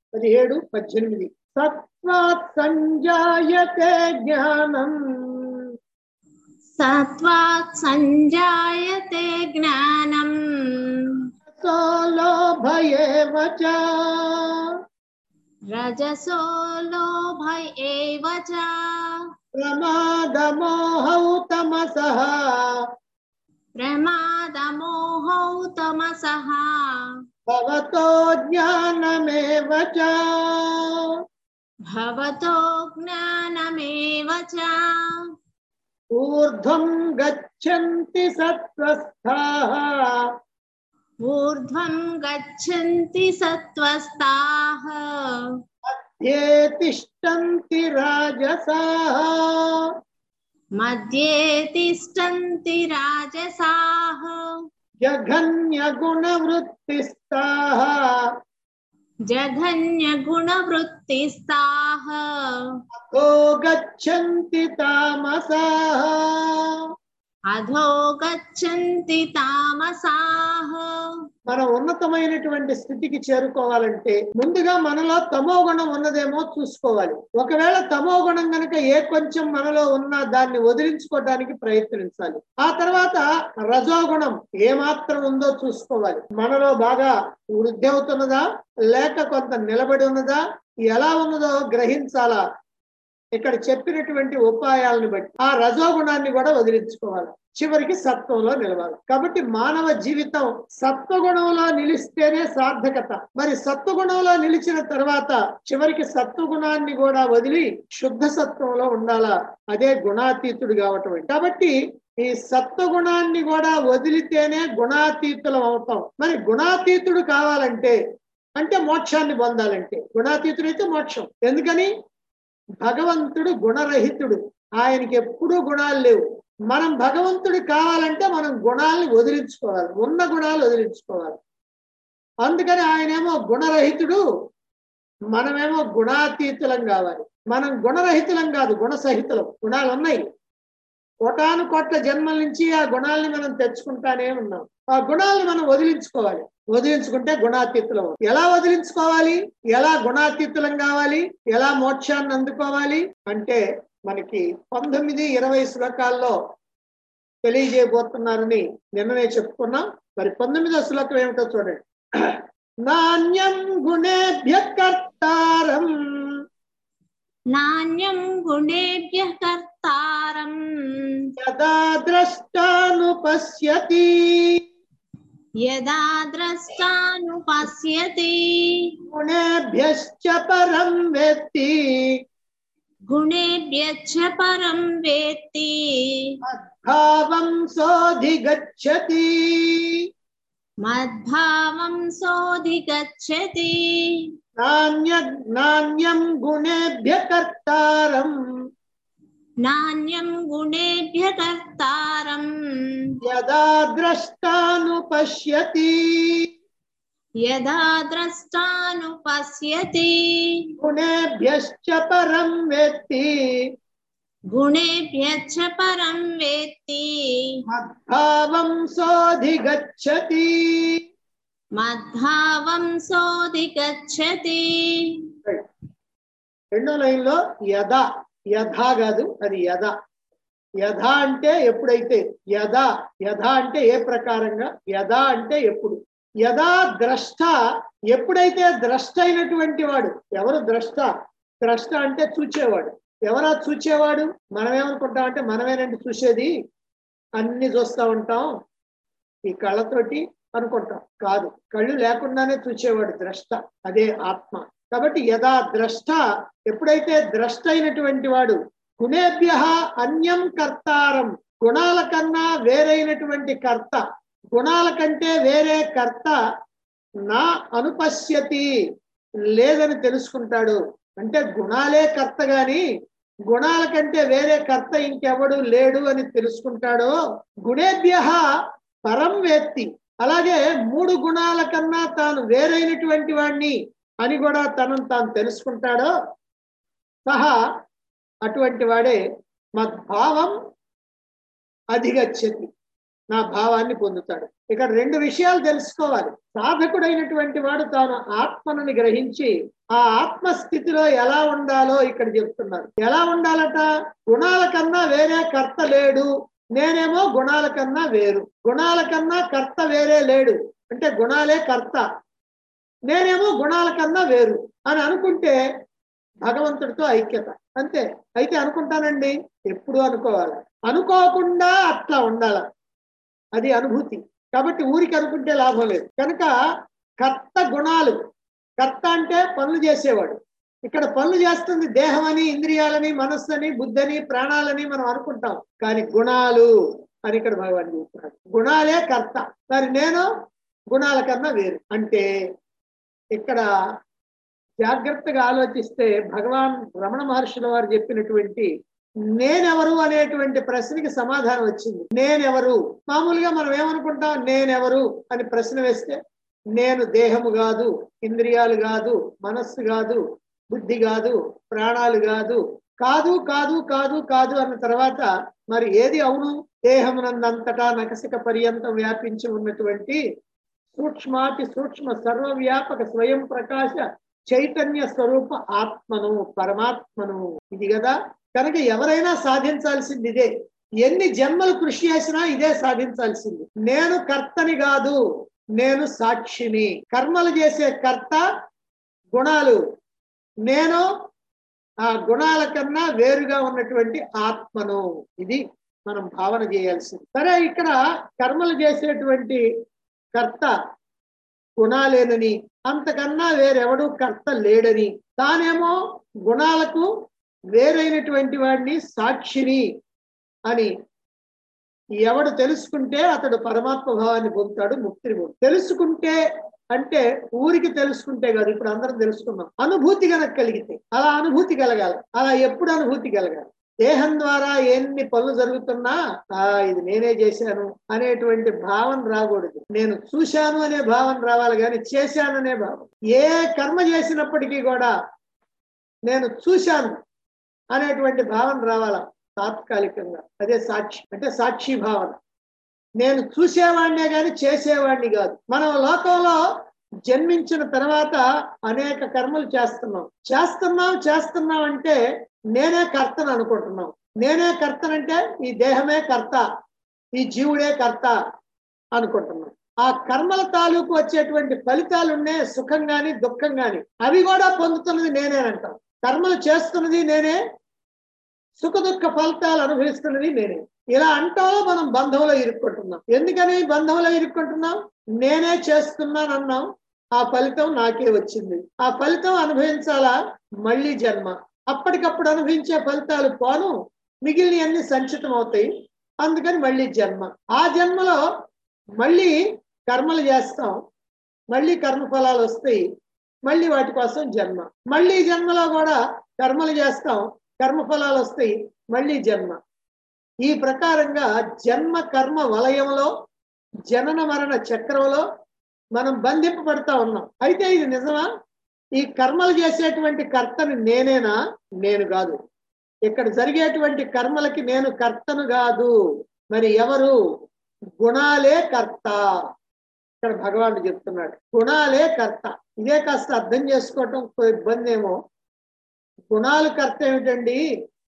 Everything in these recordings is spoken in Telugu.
పదిహేడు పద్దెనిమిది సత్వాత్ సంజాయతే జ్ఞానం సత్వాత్ సంజాయతే జ్ఞానం సో లోభయేవ చ రజసో లోభ ఏవ చ ప్రమాదమోహౌ తమసః ప్రమాదమోహౌ తమసః భవతో జ్ఞానమేవ చ భవతో జ్ఞానమేవ చ ఊర్ధ్వం గచ్చంతి సత్వస్థాః ఊర్ధ్వం గచ్చంతి సత్వస్తాః ఏ తిష్టంతి రాజసాః మధ్యే తిష్టంతి రాజసాః జఘన్యగుణవృత్తిస్తాః జఘన్యగుణవృత్తిస్తాః అథో గచ్చంతి తామసాః అధో గచ్చంతి తామసాః మనం ఉన్నతమైనటువంటి స్థితికి చేరుకోవాలంటే ముందుగా మనలో తమో గుణం ఉన్నదేమో చూసుకోవాలి ఒకవేళ తమో గుణం గనక ఏ కొంచెం మనలో ఉన్నా దాన్ని వదిలించుకోవడానికి ప్రయత్నించాలి ఆ తర్వాత రజోగుణం ఏ మాత్రం ఉందో చూసుకోవాలి మనలో బాగా వృద్ధి అవుతున్నదా లేక కొంత నిలబడి ఉన్నదా ఎలా ఉన్నదో గ్రహించాలా ఇక్కడ చెప్పినటువంటి ఉపాయాలను బట్టి ఆ రజోగుణాన్ని కూడా వదిలించుకోవాలి చివరికి సత్వంలో నిలవాలి కాబట్టి మానవ జీవితం సత్వగుణంలో నిలిస్తేనే సార్థకత మరి సత్వగుణంలో నిలిచిన తర్వాత చివరికి సత్వగుణాన్ని కూడా వదిలి శుద్ధ సత్వంలో ఉండాలా అదే గుణాతీతుడు కావటం కాబట్టి ఈ సత్వగుణాన్ని కూడా వదిలితేనే గుణాతీతులం అవుతాం మరి గుణాతీతుడు కావాలంటే అంటే మోక్షాన్ని పొందాలంటే గుణాతీతుడైతే మోక్షం ఎందుకని భగవంతుడు గుణరహితుడు ఆయనకి ఎప్పుడూ గుణాలు లేవు మనం భగవంతుడు కావాలంటే మనం గుణాలను వదిలించుకోవాలి ఉన్న గుణాలు వదిలించుకోవాలి అందుకని ఆయనేమో గుణరహితుడు మనమేమో గుణాతీతులం కావాలి మనం గుణరహితులం కాదు గుణసహితులం గుణాలు ఉన్నాయి కోటాను కోట్ల జన్మల నుంచి ఆ గుణాలని మనం తెచ్చుకుంటానే ఉన్నాం ఆ గుణాలను మనం వదిలించుకోవాలి వదిలించుకుంటే గుణాతీతులం అవుతాం. ఎలా వదిలించుకోవాలి ఎలా గుణాతీతులం కావాలి ఎలా మోక్షాన్ని అందుకోవాలి అంటే మనకి పంతొమ్మిది ఇరవై శ్లోకాల్లో తెలియజేయబోతున్నారని నిన్ననే చెప్పుకున్నాం మరి పంతొమ్మిదో శ్లోకం ఏమిటో చూడండి నాణ్యం గుణేభ్య కర్తారం నాణ్యం గుణేభ్య కర్తారం యదా ద్రష్టానుపశ్యతి యదా ద్రష్టాను పశ్యతి గుణేభ్యశ్చ పరం వేత్తి గుణేభ్యచ్చ పరం వేత్తి భావం సోధిగచ్చతి మద్భావం సోధిగచ్చతి నాణ్య నాణ్యం గుణేభ్య కర్తారం నాణ్యం గుణేభ్య కర్తారం యదా ద్రష్టానుపశ్యతి యదా ద్రష్టాను పశ్యతి గుణేభ్యశ్చ పరం వేత్తి గుణేభ్యచ్చ పరం వేత్తి మద్భావం సోధిగచ్చతి మద్భావం సోధిగచ్చతి రెండో లైన్ లో యథ యథ కాదు అది యథ యథ అంటే ఎప్పుడైతే యథ యథ అంటే ఏ ప్రకారంగా యథ అంటే ఎప్పుడు యథా ద్రష్ట ఎప్పుడైతే ద్రష్ట అయినటువంటి వాడు ఎవరు ద్రష్ట ద్రష్ట అంటే చూచేవాడు ఎవరా చూచేవాడు మనమేమనుకుంటాం అంటే మనమేనండి చూసేది అన్ని చూస్తా ఉంటాం ఈ కళ్ళతోటి అనుకుంటాం కాదు కళ్ళు లేకుండానే చూచేవాడు ద్రష్ట అదే ఆత్మ కాబట్టి యథా ద్రష్ట ఎప్పుడైతే ద్రష్ట అయినటువంటి వాడు గుణేభ్య అన్యం కర్తారం గుణాల కన్నా వేరైనటువంటి కర్త గుణాల కంటే వేరే కర్త నా అనుపశ్యతి లేదని తెలుసుకుంటాడు అంటే గుణాలే కర్త గాని గుణాల కంటే వేరే కర్త ఇంకెవడు లేడు అని తెలుసుకుంటాడో గుణేభ్య పరం వేత్తి అలాగే మూడు గుణాల కన్నా తాను వేరైనటువంటి వాడిని అని కూడా తనను తాను తెలుసుకుంటాడో సహా అటువంటి వాడే మద్భావం అధిగచ్చతి నా భావాన్ని పొందుతాడు ఇక్కడ రెండు విషయాలు తెలుసుకోవాలి సాధకుడైనటువంటి వాడు తాను ఆత్మను గ్రహించి ఆ ఆత్మ స్థితిలో ఎలా ఉండాలో ఇక్కడ చెప్తున్నారు ఎలా ఉండాలట గుణాల కన్నా వేరే కర్త లేడు నేనేమో గుణాల కన్నా వేరు గుణాల కన్నా కర్త వేరే లేడు అంటే గుణాలే కర్త నేనేమో గుణాల కన్నా వేరు అని అనుకుంటే భగవంతుడితో ఐక్యత అంతే అయితే అనుకుంటానండి ఎప్పుడు అనుకోవాలి అనుకోకుండా అట్లా ఉండాల అది అనుభూతి కాబట్టి ఊరికి అనుకుంటే లాభం లేదు కనుక కర్త గుణాలు కర్త అంటే పనులు చేసేవాడు ఇక్కడ పనులు చేస్తుంది దేహం అని ఇంద్రియాలని మనస్సు అని బుద్ధని ప్రాణాలని మనం అనుకుంటాం కానీ గుణాలు అని ఇక్కడ భగవాన్ చెప్తున్నాడు గుణాలే కర్త మరి నేను గుణాల కన్నా వేరు అంటే ఇక్కడ జాగ్రత్తగా ఆలోచిస్తే భగవాన్ రమణ మహర్షుల వారు చెప్పినటువంటి నేనెవరు అనేటువంటి ప్రశ్నకి సమాధానం వచ్చింది నేనెవరు మామూలుగా మనం ఏమనుకుంటాం నేనెవరు అని ప్రశ్న వేస్తే నేను దేహము కాదు ఇంద్రియాలు కాదు మనస్సు కాదు బుద్ధి కాదు ప్రాణాలు కాదు కాదు కాదు కాదు కాదు అన్న తర్వాత మరి ఏది అవును దేహమునందంతటా నకసిక పర్యంతం వ్యాపించి ఉన్నటువంటి సూక్ష్మాతి సూక్ష్మ సర్వవ్యాపక స్వయం ప్రకాశ చైతన్య స్వరూప ఆత్మను పరమాత్మను ఇది కదా కనుక ఎవరైనా సాధించాల్సింది ఇదే ఎన్ని జన్మలు కృషి చేసినా ఇదే సాధించాల్సింది నేను కర్తని కాదు నేను సాక్షిని కర్మలు చేసే కర్త గుణాలు నేను ఆ గుణాల కన్నా వేరుగా ఉన్నటువంటి ఆత్మను ఇది మనం భావన చేయాల్సింది సరే ఇక్కడ కర్మలు చేసేటువంటి కర్త గుణాలేనని అంతకన్నా వేరెవడు కర్త లేడని తానేమో గుణాలకు వేరైనటువంటి వాడిని సాక్షిని అని ఎవడు తెలుసుకుంటే అతడు పరమాత్మ భావాన్ని పొందుతాడు ముక్తిని పొందుతాడు తెలుసుకుంటే అంటే ఊరికి తెలుసుకుంటే కాదు ఇప్పుడు అందరం తెలుసుకున్నాం అనుభూతి కనుక కలిగితే అలా అనుభూతి కలగాలి అలా ఎప్పుడు అనుభూతి కలగాలి దేహం ద్వారా ఎన్ని పనులు జరుగుతున్నా ఆ ఇది నేనే చేశాను అనేటువంటి భావన రాకూడదు నేను చూశాను అనే భావన రావాలి కానీ చేశాననే భావం ఏ కర్మ చేసినప్పటికీ కూడా నేను చూశాను అనేటువంటి భావన రావాల తాత్కాలికంగా అదే సాక్షి అంటే సాక్షి భావన నేను చూసేవాడినే కానీ చేసేవాడిని కాదు మనం లోకంలో జన్మించిన తర్వాత అనేక కర్మలు చేస్తున్నాం చేస్తున్నాం చేస్తున్నాం అంటే నేనే కర్తను అనుకుంటున్నాం నేనే కర్తనంటే ఈ దేహమే కర్త ఈ జీవుడే కర్త అనుకుంటున్నాం ఆ కర్మల తాలూకు వచ్చేటువంటి ఫలితాలు ఉన్నాయి సుఖం గాని దుఃఖం గాని అవి కూడా పొందుతున్నది నేనేనంటాం కర్మలు చేస్తున్నది నేనే సుఖ దుఃఖ ఫలితాలు అనుభవిస్తున్నది నేనే ఇలా అంటాం మనం బంధంలో ఇరుక్కుంటున్నాం ఎందుకని బంధంలో ఇరుక్కుంటున్నాం నేనే చేస్తున్నాను అన్నాం ఆ ఫలితం నాకే వచ్చింది ఆ ఫలితం అనుభవించాలా మళ్ళీ జన్మ అప్పటికప్పుడు అనుభవించే ఫలితాలు పోను మిగిలిన అన్ని సంచితం అవుతాయి అందుకని మళ్ళీ జన్మ ఆ జన్మలో మళ్ళీ కర్మలు చేస్తాం మళ్ళీ కర్మ ఫలాలు వస్తాయి మళ్ళీ వాటి కోసం జన్మ మళ్ళీ జన్మలో కూడా కర్మలు చేస్తాం కర్మ ఫలాలు వస్తాయి మళ్ళీ జన్మ ఈ ప్రకారంగా జన్మ కర్మ వలయంలో జనన మరణ చక్రంలో మనం బంధింపబడతా ఉన్నాం అయితే ఇది నిజమా ఈ కర్మలు చేసేటువంటి కర్తని నేనేనా నేను కాదు ఇక్కడ జరిగేటువంటి కర్మలకి నేను కర్తను కాదు మరి ఎవరు గుణాలే కర్త ఇక్కడ భగవానుడు చెప్తున్నాడు గుణాలే కర్త ఇదే కాస్త అర్థం చేసుకోవటం ఇబ్బంది ఏమో గుణాలు కర్త ఏమిటండి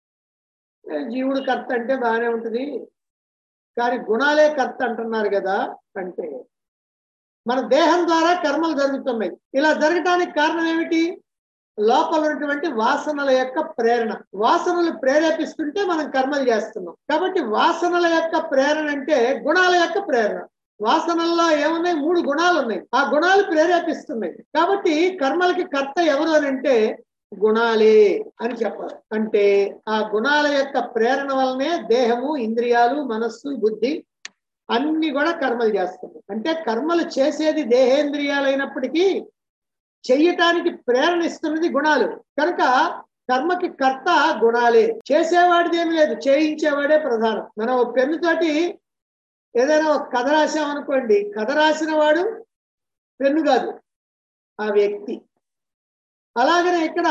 జీవుడు కర్త అంటే బాగానే ఉంటుంది కానీ గుణాలే కర్త అంటున్నారు కదా అంటే మన దేహం ద్వారా కర్మలు జరుగుతున్నాయి ఇలా జరగటానికి కారణం ఏమిటి లోపల ఉన్నటువంటి వాసనల యొక్క ప్రేరణ వాసనలు ప్రేరేపిస్తుంటే మనం కర్మలు చేస్తున్నాం కాబట్టి వాసనల యొక్క ప్రేరణ అంటే గుణాల యొక్క ప్రేరణ వాసనల్లో ఏమున్నాయి మూడు గుణాలు ఉన్నాయి ఆ గుణాలు ప్రేరేపిస్తున్నాయి కాబట్టి కర్మలకి కర్త ఎవరు అని అంటే గుణాలే అని చెప్పాలి అంటే ఆ గుణాల యొక్క ప్రేరణ వల్లనే దేహము ఇంద్రియాలు మనస్సు బుద్ధి అన్ని కూడా కర్మలు చేస్తున్నాయి అంటే కర్మలు చేసేది దేహేంద్రియాలైనప్పటికీ చెయ్యటానికి ప్రేరణ ఇస్తున్నది గుణాలు కనుక కర్మకి కర్త గుణాలే చేసేవాడిది ఏమి లేదు చేయించేవాడే ప్రధానం మనం ఒక పెన్నుతోటి ఏదైనా ఒక కథ రాసామనుకోండి కథ రాసిన వాడు పెన్ను కాదు ఆ వ్యక్తి అలాగనే ఇక్కడ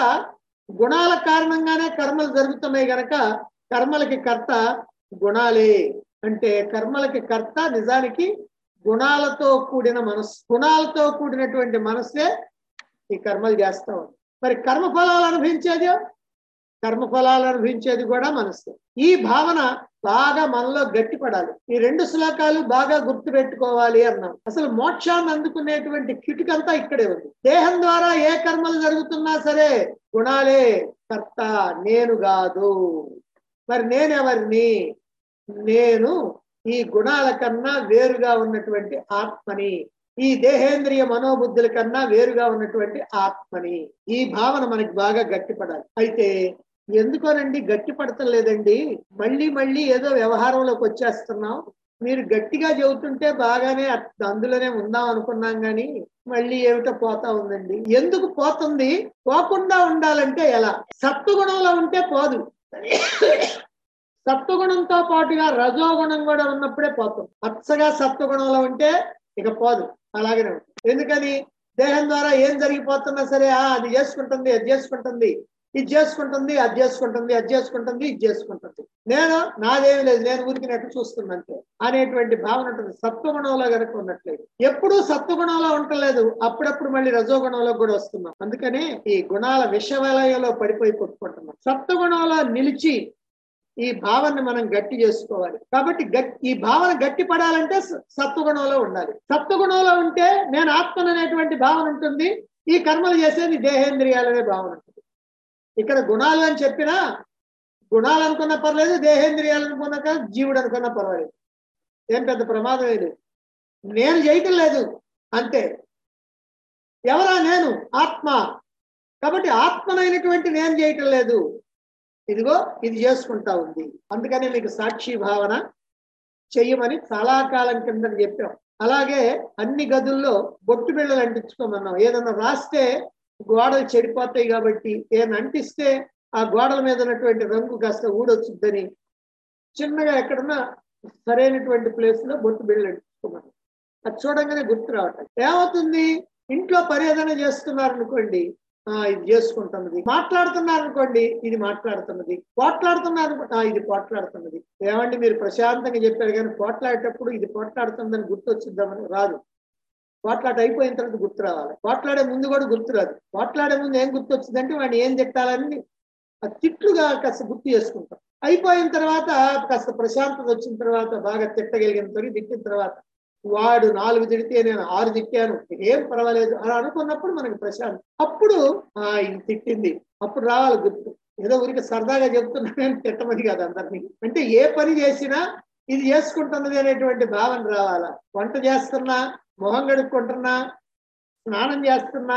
గుణాల కారణంగానే కర్మలు జరుగుతున్నాయి గనక కర్మలకి కర్త గుణాలే అంటే కర్మలకి కర్త నిజానికి గుణాలతో కూడిన మనస్సు గుణాలతో కూడినటువంటి మనస్సే ఈ కర్మలు చేస్తా ఉంది మరి కర్మ ఫలాలు అనుభవించేది కర్మ ఫలాలు అనుభవించేది కూడా మనస్సు ఈ భావన బాగా మనలో గట్టిపడాలి ఈ రెండు శ్లోకాలు బాగా గుర్తు పెట్టుకోవాలి అన్నాం అసలు మోక్షాన్ని అందుకునేటువంటి కిటుకంతా ఇక్కడే ఉంది దేహం ద్వారా ఏ కర్మలు జరుగుతున్నా సరే గుణాలే కర్త నేను కాదు మరి నేనెవరిని నేను ఈ గుణాల కన్నా వేరుగా ఉన్నటువంటి ఆత్మని ఈ దేహేంద్రియ మనోబుద్ధుల కన్నా వేరుగా ఉన్నటువంటి ఆత్మని ఈ భావన మనకి బాగా గట్టిపడాలి అయితే ఎందుకోనండి గట్టి పడతలేదండి మళ్ళీ మళ్ళీ ఏదో వ్యవహారంలోకి వచ్చేస్తున్నాం మీరు గట్టిగా చెబుతుంటే బాగానే అట్- అందులోనే ఉందాం అనుకున్నాం గాని మళ్ళీ ఏమిటో పోతా ఉందండి ఎందుకు పోతుంది పోకుండా ఉండాలంటే ఎలా సత్వగుణంలో ఉంటే పోదు సత్వగుణంతో పాటుగా రజోగుణం కూడా ఉన్నప్పుడే పోతుంది అచ్చగా సత్వగుణంలో ఉంటే ఇక పోదు అలాగనే ఉంటుంది ఎందుకని దేహం ద్వారా ఏం జరిగిపోతున్నా సరే ఆ అది చేసుకుంటుంది అది చేసుకుంటుంది ఇది చేసుకుంటుంది అది చేసుకుంటుంది అది చేసుకుంటుంది ఇది చేసుకుంటుంది నేను నాదేమి లేదు నేను ఊరికినట్టు చూస్తున్నంతే అనేటువంటి భావన ఉంటుంది సత్వగుణంలో గనక ఉన్నట్లేదు ఎప్పుడూ సత్వగుణంలో ఉండలేదు అప్పుడప్పుడు మళ్ళీ రజోగుణంలో కూడా వస్తున్నాం అందుకనే ఈ గుణాల విషవలయంలో పడిపోయి కొట్టుకుంటున్నాం సత్వగుణంలో నిలిచి ఈ భావనని మనం గట్టి చేసుకోవాలి కాబట్టి గట్ ఈ భావన గట్టి పడాలంటే స- సత్వగుణంలో ఉండాలి సత్వగుణంలో ఉంటే నేను ఆత్మను అనేటువంటి భావన ఉంటుంది ఈ కర్మలు చేసేది దేహేంద్రియాలనే భావన ఉంటుంది ఇక్కడ గుణాలు అని చెప్పినా గుణాలు అనుకున్నా పర్లేదు దేహేంద్రియాలు అనుకున్నాక జీవుడు అనుకున్నా పర్వాలేదు ఏం పెద్ద ప్రమాదం లేదు నేను చేయటం లేదు అంతే ఎవరా నేను ఆత్మ కాబట్టి ఆత్మనైనటువంటి నేను చేయటం లేదు ఇదిగో ఇది చేసుకుంటా ఉంది అందుకనే మీకు సాక్షి భావన చెయ్యమని చాలా కాలం కింద చెప్పాం అలాగే అన్ని గదుల్లో బొట్టు బిళ్ళలు అంటించుకోమన్నాం ఏదన్నా రాస్తే గోడలు చెడిపోతాయి కాబట్టి ఏదైనా అంటిస్తే ఆ గోడల మీద ఉన్నటువంటి రంగు కాస్త ఊడొచ్చుద్దని చిన్నగా ఎక్కడన్నా సరైనటువంటి ప్లేస్ లో బొట్టు బిళ్ళలు అంటించుకోమన్నాం అది చూడంగానే గుర్తు రావటం ఏమవుతుంది ఇంట్లో పని ఏదైనా చేస్తున్నారు అనుకోండి ఆ ఇది చేసుకుంటున్నది మాట్లాడుతున్నారు అనుకోండి ఇది మాట్లాడుతున్నది పోట్లాడుతున్నారు అనుకో- ఆ, ఇది పోట్లాడుతున్నది ఏమండి మీరు ప్రశాంతంగా చెప్పారు కానీ పోట్లాడేటప్పుడు ఇది పోట్లాడుతుందని గుర్తు వచ్చిద్దామని రాదు పోట్లాట అయిపోయిన తర్వాత గుర్తు రావాలి పోట్లాడే ముందు కూడా గుర్తు రాదు పోట్లాడే ముందు ఏం గుర్తు వచ్చిందంటే వాడిని ఏం తిట్టాలని ఆ తిట్లుగా కాస్త గుర్తు చేసుకుంటాం అయిపోయిన తర్వాత కాస్త ప్రశాంతత వచ్చిన తర్వాత బాగా తిట్టగలిగిన తొలి తిట్టిన తర్వాత వాడు నాలుగు తిడితే నేను ఆరు తిట్టాను ఏం పర్వాలేదు అని అనుకున్నప్పుడు మనకి ప్రశాంతం అప్పుడు ఆ ఇది తిట్టింది అప్పుడు రావాలి గుర్తు ఏదో ఊరికి సరదాగా చెప్తున్నానని తిట్టమది కాదు అందరినీ అంటే ఏ పని చేసినా ఇది చేసుకుంటున్నది అనేటువంటి భావన రావాలా వంట చేస్తున్నా మొహం కడుక్కుంటున్నా స్నానం చేస్తున్నా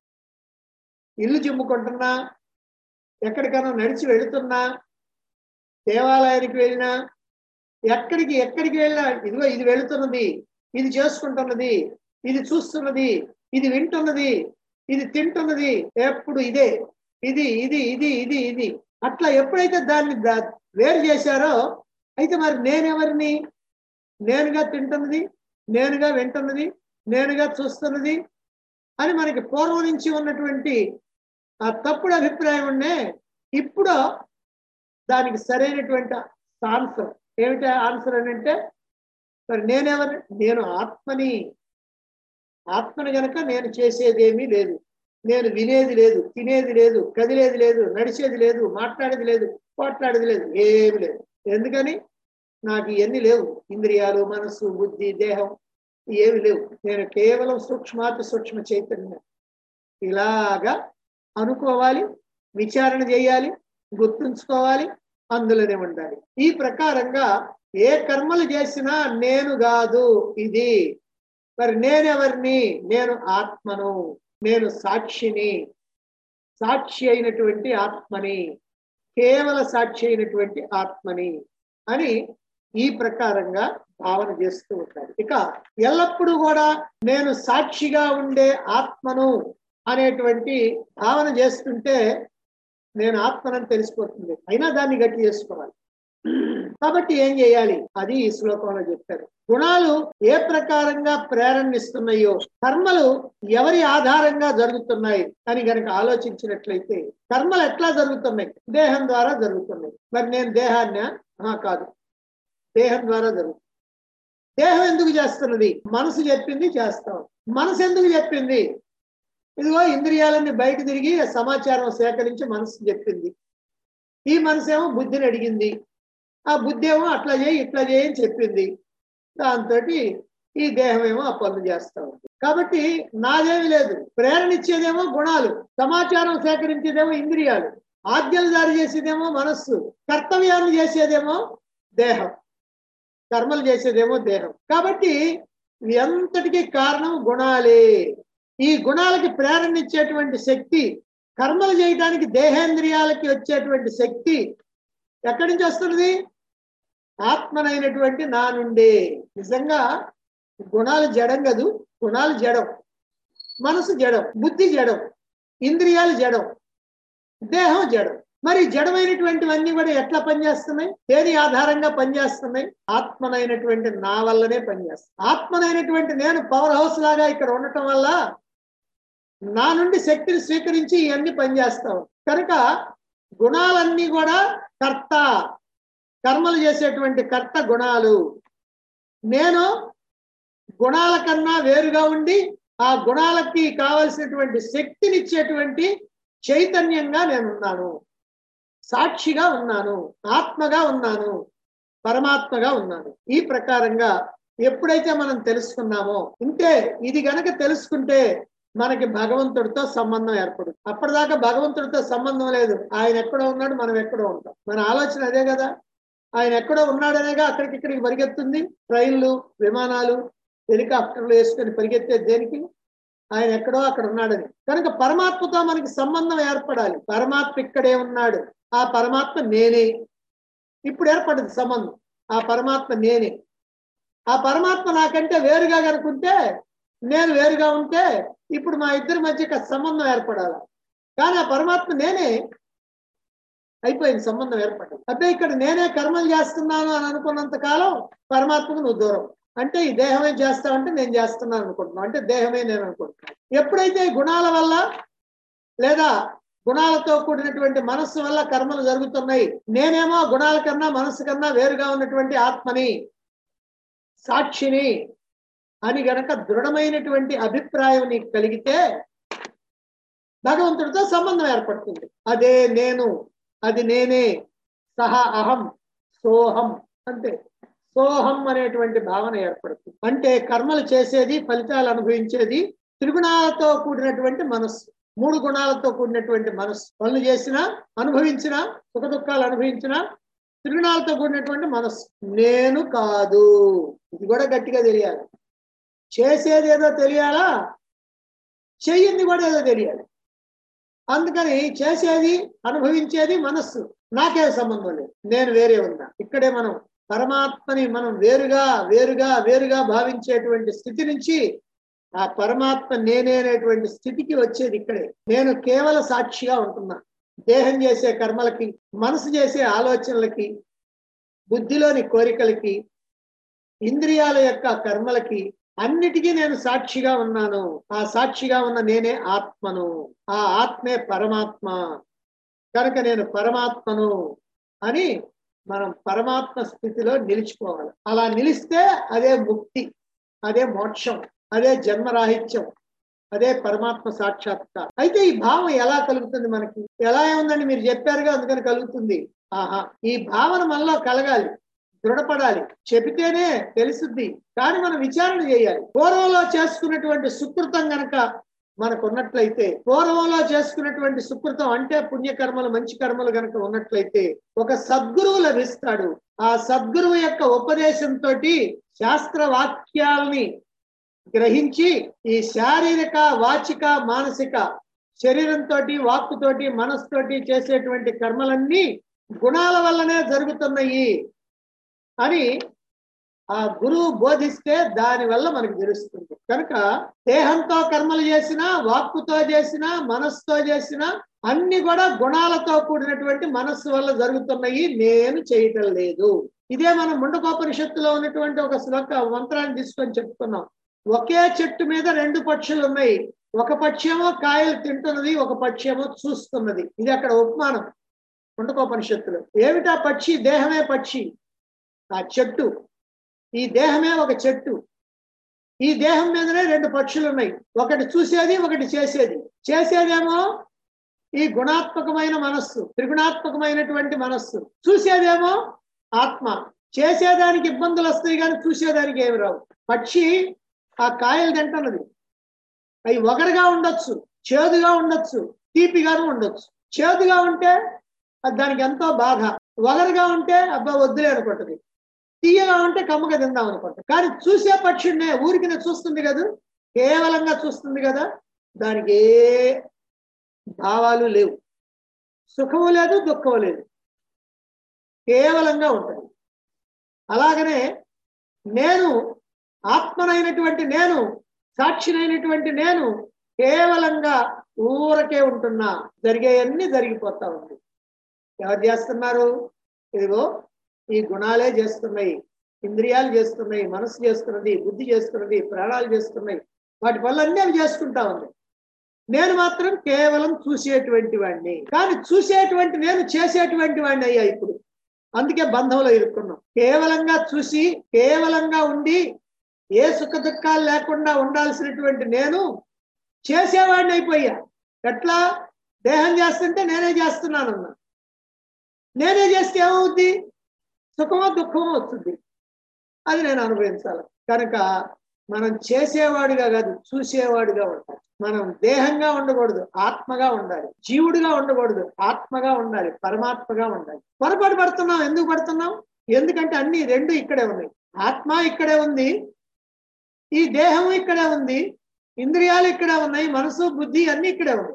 ఇల్లు చిమ్ముకుంటున్నా ఎక్కడికైనా నడిచి వెళుతున్నా దేవాలయానికి వెళ్ళినా ఎక్కడికి ఎక్కడికి వెళ్ళినా ఇదిగో ఇది వెళుతున్నది ఇది చేసుకుంటున్నది ఇది చూస్తున్నది ఇది వింటున్నది ఇది తింటున్నది ఎప్పుడు ఇదే ఇది ఇది ఇది ఇది ఇది అట్లా ఎప్పుడైతే దాన్ని దా- వేరు చేశారో అయితే మరి నేనెవరిని నేనుగా తింటున్నది నేనుగా వింటున్నది నేనుగా చూస్తున్నది అని మనకి పూర్వం నుంచి ఉన్నటువంటి ఆ తప్పుడు అభిప్రాయం ఉండే ఇప్పుడు దానికి సరైనటువంటి ఆన్సర్ ఏమిటి ఆన్సర్ అని అంటే మరి నేనెవరు నేను ఆత్మని ఆత్మని గనక నేను చేసేదేమీ లేదు నేను వినేది లేదు తినేది లేదు కదిలేది లేదు నడిచేది లేదు మాట్లాడేది లేదు పోట్లాడేది లేదు ఏమి లేదు ఎందుకని నాకు ఇవన్నీ లేవు ఇంద్రియాలు మనస్సు బుద్ధి దేహం ఏమి లేవు నేను కేవలం సూక్ష్మాతి సూక్ష్మ చైతన్యం ఇలాగా అనుకోవాలి విచారణ చేయాలి గుర్తుంచుకోవాలి అందులోనే ఉండాలి ఈ ప్రకారంగా ఏ కర్మలు చేసినా నేను కాదు ఇది మరి నేనెవరిని నేను ఆత్మను నేను సాక్షిని సాక్షి అయినటువంటి ఆత్మని కేవల సాక్షి అయినటువంటి ఆత్మని అని ఈ ప్రకారంగా భావన చేస్తూ ఉంటారు ఇక ఎల్లప్పుడూ కూడా నేను సాక్షిగా ఉండే ఆత్మను అనేటువంటి భావన చేస్తుంటే నేను ఆత్మనని తెలిసిపోతుంది అయినా దాన్ని గట్టి చేసుకోవాలి కాబట్టి ఏం చేయాలి అది ఈ శ్లోకంలో చెప్పారు గుణాలు ఏ ప్రకారంగా ప్రేరణిస్తున్నాయో కర్మలు ఎవరి ఆధారంగా జరుగుతున్నాయి అని గనక ఆలోచించినట్లయితే కర్మలు ఎట్లా జరుగుతున్నాయి దేహం ద్వారా జరుగుతున్నాయి మరి నేను దేహాన్ని కాదు దేహం ద్వారా జరుగుతుంది దేహం ఎందుకు చేస్తున్నది మనసు చెప్పింది చేస్తాం మనసు ఎందుకు చెప్పింది ఇదిగో ఇంద్రియాలన్నీ బయట తిరిగి సమాచారం సేకరించి మనసు చెప్పింది ఈ మనసు ఏమో బుద్ధిని అడిగింది ఆ బుద్ధి ఏమో అట్లా చేయి ఇట్లా చేయి అని చెప్పింది దాంతో ఈ దేహం ఏమో ఆ పనులు చేస్తా ఉంది కాబట్టి నాదేమి లేదు ప్రేరణ ఇచ్చేదేమో గుణాలు సమాచారం సేకరించేదేమో ఇంద్రియాలు ఆజ్ఞలు జారీ చేసేదేమో మనస్సు కర్తవ్యాన్ని చేసేదేమో దేహం కర్మలు చేసేదేమో దేహం కాబట్టి ఎంతటికి కారణం గుణాలే ఈ గుణాలకి ప్రేరణ ఇచ్చేటువంటి శక్తి కర్మలు చేయడానికి దేహేంద్రియాలకి వచ్చేటువంటి శక్తి ఎక్కడి నుంచి వస్తున్నది ఆత్మనైనటువంటి నా నుండే నిజంగా గుణాలు జడం కదూ గుణాలు జడం మనసు జడం బుద్ధి జడం ఇంద్రియాలు జడం దేహం జడం మరి జడమైనటువంటివన్నీ కూడా ఎట్లా పనిచేస్తున్నాయి దేని ఆధారంగా పనిచేస్తున్నాయి ఆత్మనైనటువంటి నా వల్లనే పనిచేస్తాయి ఆత్మనైనటువంటి నేను పవర్ హౌస్ లాగా ఇక్కడ ఉండటం వల్ల నా నుండి శక్తిని స్వీకరించి ఇవన్నీ పనిచేస్తావు కనుక గుణాలన్నీ కూడా కర్త కర్మలు చేసేటువంటి కర్త గుణాలు నేను గుణాల కన్నా వేరుగా ఉండి ఆ గుణాలకి కావలసినటువంటి శక్తినిచ్చేటువంటి చైతన్యంగా నేనున్నాను సాక్షిగా ఉన్నాను ఆత్మగా ఉన్నాను పరమాత్మగా ఉన్నాను ఈ ప్రకారంగా ఎప్పుడైతే మనం తెలుసుకున్నామో ఇంతే ఇది గనక తెలుసుకుంటే మనకి భగవంతుడితో సంబంధం ఏర్పడుతుంది అప్పటిదాకా భగవంతుడితో సంబంధం లేదు ఆయన ఎక్కడో ఉన్నాడు మనం ఎక్కడో ఉంటాం మన ఆలోచన అదే కదా ఆయన ఎక్కడో ఉన్నాడనేగా అక్కడికి ఇక్కడికి పరిగెత్తుంది ట్రైన్లు విమానాలు హెలికాప్టర్లు వేసుకొని పరిగెత్తే దేనికి ఆయన ఎక్కడో అక్కడ ఉన్నాడని కనుక పరమాత్మతో మనకి సంబంధం ఏర్పడాలి పరమాత్మ ఇక్కడే ఉన్నాడు ఆ పరమాత్మ నేనే ఇప్పుడు ఏర్పడింది సంబంధం ఆ పరమాత్మ నేనే ఆ పరమాత్మ నాకంటే వేరుగా కనుకుంటే నేను వేరుగా ఉంటే ఇప్పుడు మా ఇద్దరి మధ్య ఒక సంబంధం ఏర్పడాలి కానీ ఆ పరమాత్మ నేనే అయిపోయింది సంబంధం ఏర్పడింది అంటే ఇక్కడ నేనే కర్మలు చేస్తున్నాను అని అనుకున్నంత కాలం పరమాత్మకు నువ్వు దూరం అంటే ఈ దేహమే చేస్తావంటే నేను చేస్తున్నాను అనుకుంటున్నాను అంటే దేహమే నేను అనుకుంటున్నాను ఎప్పుడైతే ఈ గుణాల వల్ల లేదా గుణాలతో కూడినటువంటి మనస్సు వల్ల కర్మలు జరుగుతున్నాయి నేనేమో గుణాల కన్నా మనస్సు కన్నా వేరుగా ఉన్నటువంటి ఆత్మని సాక్షిని అని గనక దృఢమైనటువంటి అభిప్రాయం నీకు కలిగితే భగవంతుడితో సంబంధం ఏర్పడుతుంది అదే నేను అది నేనే సహ అహం సోహం అంతే సోహం అనేటువంటి భావన ఏర్పడుతుంది అంటే కర్మలు చేసేది ఫలితాలు అనుభవించేది త్రిగుణాలతో కూడినటువంటి మనస్సు మూడు గుణాలతో కూడినటువంటి మనస్సు పనులు చేసినా అనుభవించినా సుఖ దుఃఖాలు అనుభవించినా త్రిగుణాలతో కూడినటువంటి మనస్సు నేను కాదు ఇది కూడా గట్టిగా తెలియాలి చేసేది ఏదో తెలియాలా చెయ్యింది కూడా ఏదో తెలియాలి అందుకని చేసేది అనుభవించేది మనస్సు నాకే సంబంధం లేదు నేను వేరే ఉన్నా ఇక్కడే మనం పరమాత్మని మనం వేరుగా వేరుగా వేరుగా భావించేటువంటి స్థితి నుంచి ఆ పరమాత్మ నేనే అనేటువంటి స్థితికి వచ్చేది ఇక్కడే నేను కేవల సాక్షిగా ఉంటున్నా దేహం చేసే కర్మలకి మనసు చేసే ఆలోచనలకి బుద్ధిలోని కోరికలకి ఇంద్రియాల యొక్క కర్మలకి అన్నిటికీ నేను సాక్షిగా ఉన్నాను ఆ సాక్షిగా ఉన్న నేనే ఆత్మను ఆ ఆత్మే పరమాత్మ కనుక నేను పరమాత్మను అని మనం పరమాత్మ స్థితిలో నిలిచిపోవాలి అలా నిలిస్తే అదే ముక్తి అదే మోక్షం అదే జన్మరాహిత్యం అదే పరమాత్మ సాక్షాత్కారం అయితే ఈ భావం ఎలా కలుగుతుంది మనకి ఎలా ఉందని మీరు చెప్పారుగా అందుకని కలుగుతుంది ఆహా ఈ భావన మనలో కలగాలి దృఢపడాలి చెబితేనే తెలుసుద్ది కానీ మనం విచారణ చేయాలి పూర్వంలో చేసుకున్నటువంటి సుకృతం గనక మనకు ఉన్నట్లయితే పూర్వంలో చేసుకున్నటువంటి సుకృతం అంటే పుణ్యకర్మలు మంచి కర్మలు గనక ఉన్నట్లయితే ఒక సద్గురువు లభిస్తాడు ఆ సద్గురువు యొక్క ఉపదేశంతో శాస్త్ర వాక్యాల్ని గ్రహించి ఈ శారీరక వాచిక మానసిక శరీరంతో వాక్కుతోటి మనసుతోటి చేసేటువంటి కర్మలన్నీ గుణాల వల్లనే జరుగుతున్నాయి అని ఆ గురువు బోధిస్తే దాని వల్ల మనకు తెలుస్తుంది కనుక దేహంతో కర్మలు చేసినా వాక్కుతో చేసినా మనస్సుతో చేసినా అన్ని కూడా గుణాలతో కూడినటువంటి మనస్సు వల్ల జరుగుతున్నాయి నేను చేయటం లేదు ఇదే మనం ముండకోపనిషత్తులో ఉన్నటువంటి ఒక శ్లోక మంత్రాన్ని తీసుకొని చెప్పుకున్నాం ఒకే చెట్టు మీద రెండు పక్షులు ఉన్నాయి ఒక పక్షేమో కాయలు తింటున్నది ఒక పక్షేమో చూస్తున్నది ఇది అక్కడ ఉపమానం ముండకోపనిషత్తులో ఏమిటా పక్షి దేహమే పక్షి ఆ చెట్టు ఈ దేహమే ఒక చెట్టు ఈ దేహం మీదనే రెండు పక్షులు ఉన్నాయి ఒకటి చూసేది ఒకటి చేసేది చేసేదేమో ఈ గుణాత్మకమైన మనస్సు త్రిగుణాత్మకమైనటువంటి మనస్సు చూసేదేమో ఆత్మ చేసేదానికి ఇబ్బందులు వస్తాయి కానీ చూసేదానికి ఏమి రావు పక్షి ఆ కాయలు తింటున్నది అవి ఒగరుగా ఉండొచ్చు చేదుగా ఉండొచ్చు తీపిగాను ఉండొచ్చు చేదుగా ఉంటే అది దానికి ఎంతో బాధ ఒగరుగా ఉంటే అబ్బా వద్దులే అనుకుంటది తీయగా ఉంటే కమ్మగా తిందాం అనుకుంటా కానీ చూసే పక్షినే ఊరికినే చూస్తుంది కదా కేవలంగా చూస్తుంది కదా దానికి ఏ భావాలు లేవు సుఖము లేదు దుఃఖము లేదు కేవలంగా ఉంటుంది అలాగనే నేను ఆత్మనైనటువంటి నేను సాక్షినైనటువంటి నేను కేవలంగా ఊరకే ఉంటున్నా జరిగేవన్నీ జరిగిపోతా ఉంది ఎవరు చేస్తున్నారు ఇదిగో ఈ గుణాలే చేస్తున్నాయి ఇంద్రియాలు చేస్తున్నాయి మనసు చేస్తున్నది బుద్ధి చేస్తున్నది ప్రాణాలు చేస్తున్నాయి వాటి పనులన్నీ అవి చేసుకుంటా ఉంది నేను మాత్రం కేవలం చూసేటువంటి వాడిని కానీ చూసేటువంటి నేను చేసేటువంటి వాడిని అయ్యా ఇప్పుడు అందుకే బంధంలో ఇరుక్కున్నాం కేవలంగా చూసి కేవలంగా ఉండి ఏ సుఖ దుఃఖాలు లేకుండా ఉండాల్సినటువంటి నేను చేసేవాడిని అయిపోయా ఎట్లా దేహం చేస్తుంటే నేనే చేస్తున్నానన్నా నేనే చేస్తే ఏమవుద్ది సుఖమో దుఃఖమో వస్తుంది అది నేను అనుభవించాలి కనుక మనం చేసేవాడిగా కాదు చూసేవాడిగా ఉండాలి మనం దేహంగా ఉండకూడదు ఆత్మగా ఉండాలి జీవుడిగా ఉండకూడదు ఆత్మగా ఉండాలి పరమాత్మగా ఉండాలి పొరపాటు పడుతున్నాం ఎందుకు పడుతున్నాం ఎందుకంటే అన్ని రెండు ఇక్కడే ఉన్నాయి ఆత్మ ఇక్కడే ఉంది ఈ దేహం ఇక్కడే ఉంది ఇంద్రియాలు ఇక్కడే ఉన్నాయి మనసు బుద్ధి అన్ని ఇక్కడే ఉన్నాయి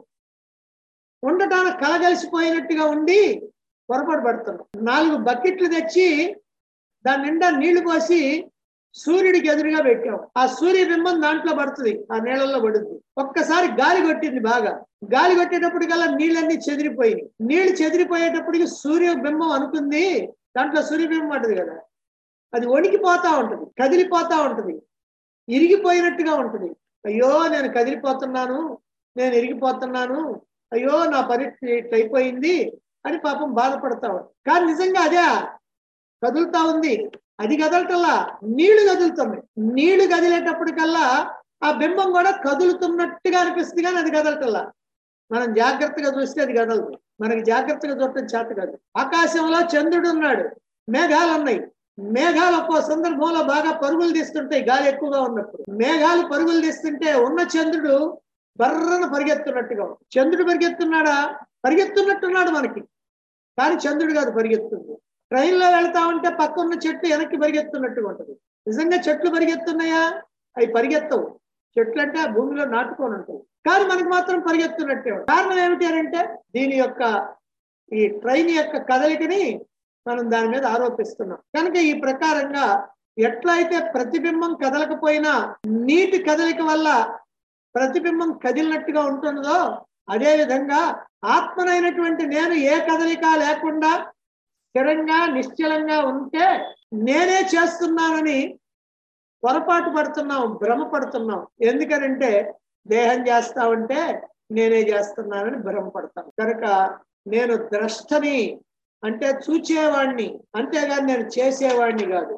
ఉండటానికి కలగలిసిపోయినట్టుగా ఉండి పొరపాటు పడుతున్నాం నాలుగు బకెట్లు తెచ్చి దాని నిండా నీళ్లు పోసి సూర్యుడికి ఎదురుగా పెట్టాం ఆ సూర్యబింబం దాంట్లో పడుతుంది ఆ నీళ్ళల్లో పడుతుంది ఒక్కసారి గాలి కొట్టింది బాగా గాలి కొట్టేటప్పటికల్లా నీళ్ళన్నీ చెదిరిపోయినాయి నీళ్లు చెదిరిపోయేటప్పటికి సూర్య బింబం అనుకుంది దాంట్లో సూర్యబింబం పడుతుంది కదా అది వణికిపోతా ఉంటుంది కదిలిపోతా ఉంటుంది ఇరిగిపోయినట్టుగా ఉంటుంది అయ్యో నేను కదిలిపోతున్నాను నేను ఇరిగిపోతున్నాను అయ్యో నా పరిస్థితి ఇట్లా అయిపోయింది అని పాపం బాధపడతా ఉంది కానీ నిజంగా అదే కదులుతా ఉంది అది కదలటల్లా నీళ్లు కదులుతుంది నీళ్లు కదిలేటప్పటికల్లా ఆ బింబం కూడా కదులుతున్నట్టుగా అనిపిస్తుంది కానీ అది కదలటల్లా మనం జాగ్రత్తగా చూస్తే అది కదలదు మనకి జాగ్రత్తగా చూడటం చేత కాదు ఆకాశంలో చంద్రుడు ఉన్నాడు మేఘాలు ఉన్నాయి మేఘాలు ఒక్కో సందర్భంలో బాగా పరుగులు తీస్తుంటాయి గాలి ఎక్కువగా ఉన్నప్పుడు మేఘాలు పరుగులు తీస్తుంటే ఉన్న చంద్రుడు బర్రన పరిగెత్తున్నట్టుగా ఉంది. చంద్రుడు పరిగెత్తున్నాడా పరిగెత్తున్నట్టున్నాడు మనకి కానీ చంద్రుడు కాదు పరిగెత్తుంది ట్రైన్లో వెళ్తా ఉంటే పక్కన్న చెట్లు వెనక్కి పరిగెత్తున్నట్టుగా ఉంటుంది నిజంగా చెట్లు పరిగెత్తున్నాయా అవి పరిగెత్తవు చెట్లు అంటే ఆ భూమిలో నాటుకొని ఉంటాయి కానీ మనకు మాత్రం పరిగెత్తున్నట్టే ఉంది. కారణం ఏమిటి అని అంటే దీని యొక్క ఈ ట్రైన్ యొక్క కదలికని మనం దాని మీద ఆరోపిస్తున్నాం కనుక ఈ ప్రకారంగా ఎట్లయితే ప్రతిబింబం కదలకపోయినా నీటి కదలిక వల్ల ప్రతిబింబం కదిలినట్టుగా ఉంటుందో అదే విధంగా ఆత్మనైనటువంటి నేను ఏ కదలిక లేకుండా స్థిరంగా నిశ్చలంగా ఉంటే నేనే చేస్తున్నానని పొరపాటు పడుతున్నాం భ్రమ పడుతున్నాం ఎందుకనంటే దేహం చేస్తా ఉంటే నేనే చేస్తున్నానని భ్రమపడతాం కనుక నేను ద్రష్టని అంటే చూచేవాడిని అంతేగాని నేను చేసేవాడిని కాదు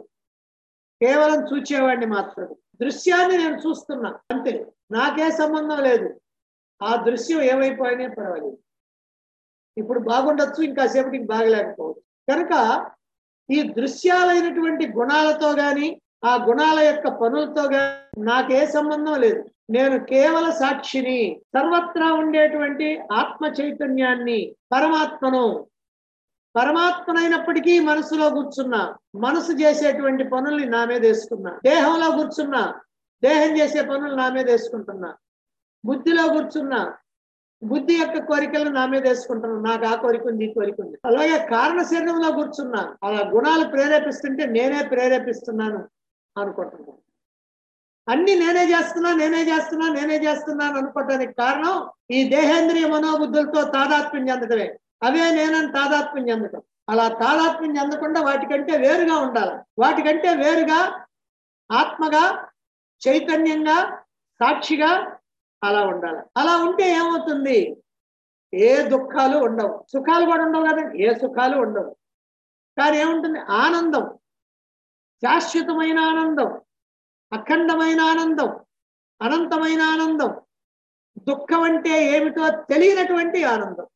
కేవలం చూచేవాడిని మాత్రమే దృశ్యాన్ని నేను చూస్తున్నా అంతే నాకే సంబంధం లేదు ఆ దృశ్యం ఏమైపోయినా పర్వాలేదు ఇప్పుడు బాగుండొచ్చు ఇంకా సేపటికి బాగలేకపోవచ్చు కనుక ఈ దృశ్యాలైనటువంటి గుణాలతో గాని ఆ గుణాల యొక్క పనులతో గాని నాకే సంబంధం లేదు నేను కేవల సాక్షిని సర్వత్రా ఉండేటువంటి ఆత్మ చైతన్యాన్ని పరమాత్మను పరమాత్మనైనప్పటికీ మనసులో కూర్చున్నా మనసు చేసేటువంటి పనుల్ని నా మీద వేసుకున్నా దేహంలో కూర్చున్నా దేహం చేసే పనులు నా మీద వేసుకుంటున్నా బుద్ధిలో కూర్చున్నా బుద్ధి యొక్క కోరికలను నా మీద వేసుకుంటున్నా నాకు ఆ కోరిక ఉంది ఈ కోరిక ఉంది అలాగే కారణ శరీరంలో కూర్చున్నా అలా గుణాలు ప్రేరేపిస్తుంటే నేనే ప్రేరేపిస్తున్నాను అనుకుంటున్నాను అన్ని నేనే చేస్తున్నా నేనే చేస్తున్నా నేనే చేస్తున్నాను అనుకోవటానికి కారణం ఈ దేహేంద్రియ మనోబుద్ధులతో తాదాత్మ్యం చెందటమే అవే నేనని తాదాత్మ్యం చెందటం అలా తాదాత్మ్యం చెందకుండా వాటికంటే వేరుగా ఉండాలి వాటికంటే వేరుగా ఆత్మగా చైతన్యంగా సాక్షిగా అలా ఉండాలి అలా ఉంటే ఏమవుతుంది ఏ దుఃఖాలు ఉండవు సుఖాలు కూడా ఉండవు కదా ఏ సుఖాలు ఉండవు కానీ ఏముంటుంది ఆనందం శాశ్వతమైన ఆనందం అఖండమైన ఆనందం అనంతమైన ఆనందం దుఃఖం అంటే ఏమిటో తెలియనటువంటి ఆనందం